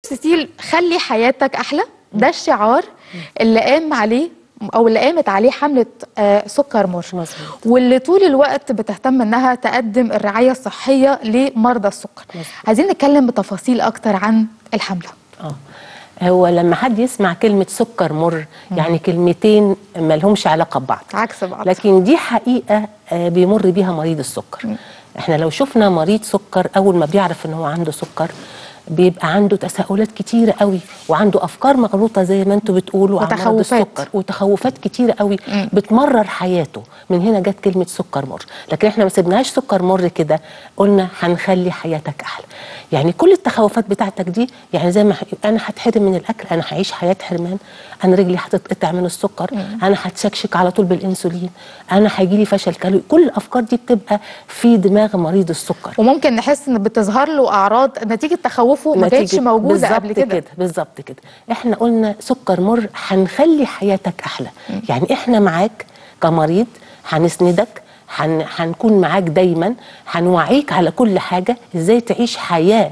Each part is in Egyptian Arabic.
سيسيل خلي حياتك احلى ده الشعار اللي قام عليه او اللي قامت عليه حمله آه، سكر مر مظبوط. واللي طول الوقت بتهتم انها تقدم الرعايه الصحيه لمرضى السكر مظبوط. عايزين نتكلم بتفاصيل اكتر عن الحمله اه هو لما حد يسمع كلمة سكر مر يعني كلمتين ما لهمش علاقة ببعض عكس بعض لكن دي حقيقة آه، بيمر بيها مريض السكر احنا لو شفنا مريض سكر أول ما بيعرف إن هو عنده سكر بيبقى عنده تساؤلات كتيرة قوي وعنده أفكار مغلوطة زي ما انتوا بتقولوا عن مرض وتخوفات. السكر وتخوفات كتيرة قوي بتمرر حياته من هنا جت كلمة سكر مر لكن احنا ما سيبناهاش سكر مر كده قلنا هنخلي حياتك أحلى يعني كل التخوفات بتاعتك دي يعني زي ما ح- أنا هتحرم من الأكل أنا هعيش حياة حرمان أنا رجلي هتتقطع من السكر أنا هتشكشك على طول بالإنسولين أنا هيجيلي فشل كلوي كل الأفكار دي بتبقى في دماغ مريض السكر وممكن نحس ان بتظهر له اعراض نتيجه تخوفه ما كانتش نتيجة- موجوده بالظبط قبل كده بالظبط كده احنا قلنا سكر مر هنخلي حياتك احلى يعني احنا معاك كمريض هنسندك هن... هنكون معاك دايما هنوعيك على كل حاجه ازاي تعيش حياه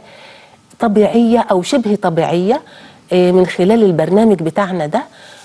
طبيعيه او شبه طبيعيه آه، من خلال البرنامج بتاعنا ده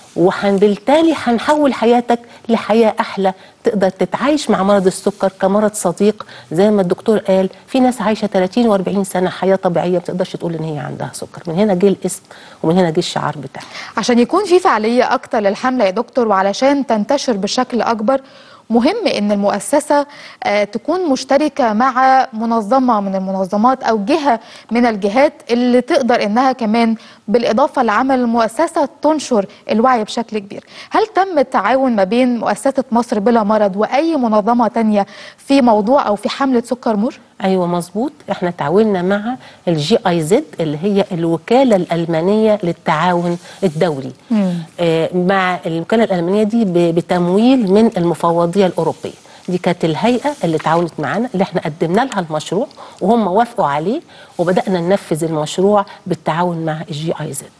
وبالتالي هنحول حياتك لحياه احلى تقدر تتعايش مع مرض السكر كمرض صديق زي ما الدكتور قال في ناس عايشه 30 و40 سنه حياه طبيعيه ما تقدرش تقول ان هي عندها سكر من هنا جه الاسم ومن هنا جه الشعار بتاعه عشان يكون في فعالية أكتر للحملة يا دكتور وعلشان تنتشر بشكل أكبر مهم ان المؤسسه آه، تكون مشتركه مع منظمه من المنظمات او جهه من الجهات اللي تقدر انها كمان بالاضافه لعمل المؤسسه تنشر الوعي بشكل كبير. هل تم التعاون ما بين مؤسسه مصر بلا مرض واي منظمه تانية في موضوع او في حمله سكر مر؟ ايوه مظبوط احنا تعاوننا مع الجي اي زد اللي هي الوكاله الالمانيه للتعاون الدولي آه مع الوكاله الالمانيه دي ب- بتمويل من المفوضيه الاوروبيه دي كانت الهيئه اللي تعاونت معانا اللي احنا قدمنا لها المشروع وهم وافقوا عليه وبدانا ننفذ المشروع بالتعاون مع الجي اي زد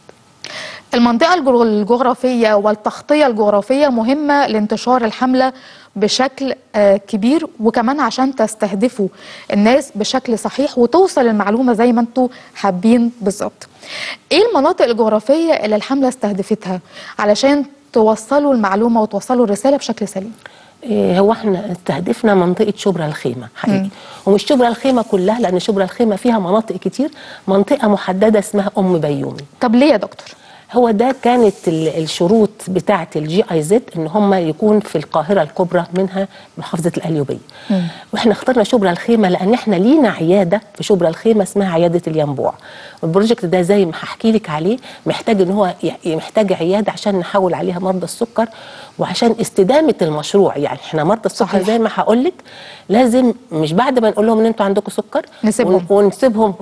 المنطقة الجغ- الجغرافية والتغطية الجغرافية مهمة لانتشار الحملة بشكل آه، كبير وكمان عشان تستهدفوا الناس بشكل صحيح وتوصل المعلومة زي ما انتوا حابين بالظبط ايه المناطق الجغرافية اللي الحملة استهدفتها علشان توصلوا المعلومة وتوصلوا الرسالة بشكل سليم إيه هو احنا استهدفنا منطقه شبرا الخيمه حقيقي ومش شبرا الخيمه كلها لان شبرا الخيمه فيها مناطق كتير منطقه محدده اسمها ام بيومي طب ليه يا دكتور؟ هو ده كانت ال- الشروط بتاعه الجي اي زد ان هم يكون في القاهره الكبرى منها محافظه القليوبيه واحنا اخترنا شبرا الخيمه لان احنا لينا عياده في شبرا الخيمه اسمها عياده الينبوع والبروجكت ده زي ما هحكي لك عليه محتاج ان هو ي- محتاج عياده عشان نحول عليها مرضى السكر وعشان استدامه المشروع يعني احنا مرضى السكر صحيح. زي ما هقول لك لازم مش بعد ما نقول لهم ان انتوا عندكم سكر نسيبهم. ون- ونسيبهم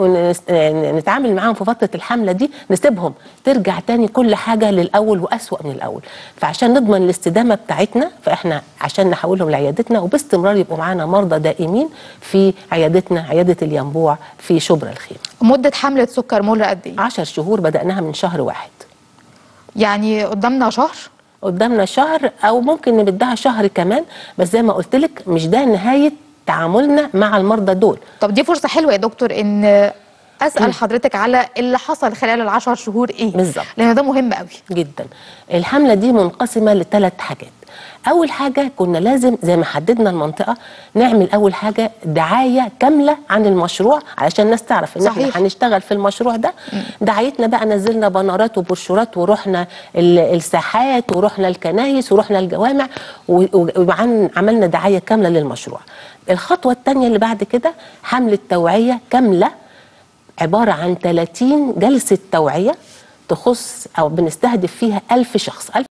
ونتعامل معاهم في فتره الحمله دي نسيبهم ترجع تاني كل حاجه للاول واسوا من الاول فعشان نضمن الاستدامه بتاعتنا فاحنا عشان نحولهم لعيادتنا وباستمرار يبقوا معانا مرضى دائمين في عيادتنا عياده الينبوع في شبرا الخيمه مدة حملة سكر مر قد ايه؟ 10 شهور بدأناها من شهر واحد يعني قدامنا شهر؟ قدامنا شهر او ممكن نمدها شهر كمان بس زي ما قلت لك مش ده نهايه تعاملنا مع المرضى دول طب دي فرصة حلوة يا دكتور ان اسأل حضرتك على اللي حصل خلال العشر شهور ايه بالظبط. لان ده مهم قوي جدا الحملة دي منقسمة لثلاث حاجات أول حاجة كنا لازم زي ما حددنا المنطقة نعمل أول حاجة دعاية كاملة عن المشروع علشان الناس تعرف إن صحيح. احنا هنشتغل في المشروع ده دعايتنا بقى نزلنا بنرات وبروشورات ورحنا ال- الساحات ورحنا الكنايس ورحنا الجوامع و- و- وعن عملنا دعاية كاملة للمشروع الخطوة الثانية اللي بعد كده حملة توعية كاملة عبارة عن 30 جلسة توعية تخص أو بنستهدف فيها ألف شخص ألف